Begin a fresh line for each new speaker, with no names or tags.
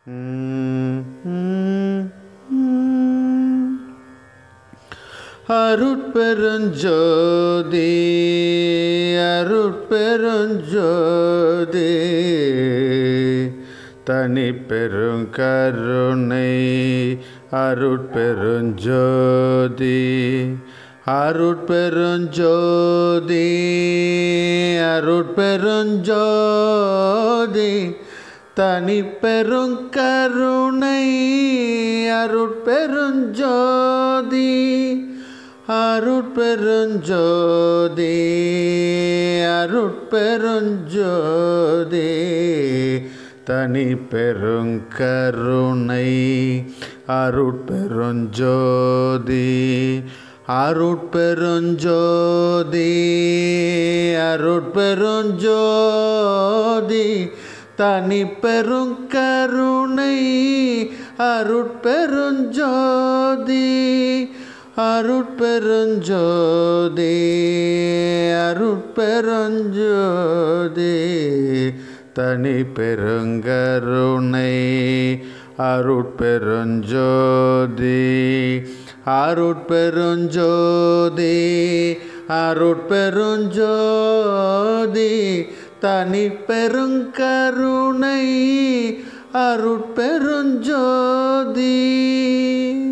அருட்பெருஞ்சோதி அருட்பெருஞ்சோதி தனி பெருங்கருணை அருட்பெருஞ்சோதி அருட்பெருஞ்சோதி அருட்பெருஞ்சோதி தனி பெருங்கருணை அருட்பெருஞ்சோதி அருட்பெருஞ்சோதி அருட்பெருஞ்சோதி தனி பெருங்கருணை அருட்பெருஞ்சோதி அருட்பெருஞ்சோதி அருட்பெருஞ்சோதி தனி பெருங்கருணை அருட்பெருஞ்சோதி அருட்பெருஞ்சோதி அருட்பெருஞ்சோதி தனி பெருங்கருணை அருட்பெருஞ்சோதி அருட்பெருஞ்சோதி அருட்பெருஞ்சோதி தனி பெருங்கருணை அருட்பெருஞ்சோதி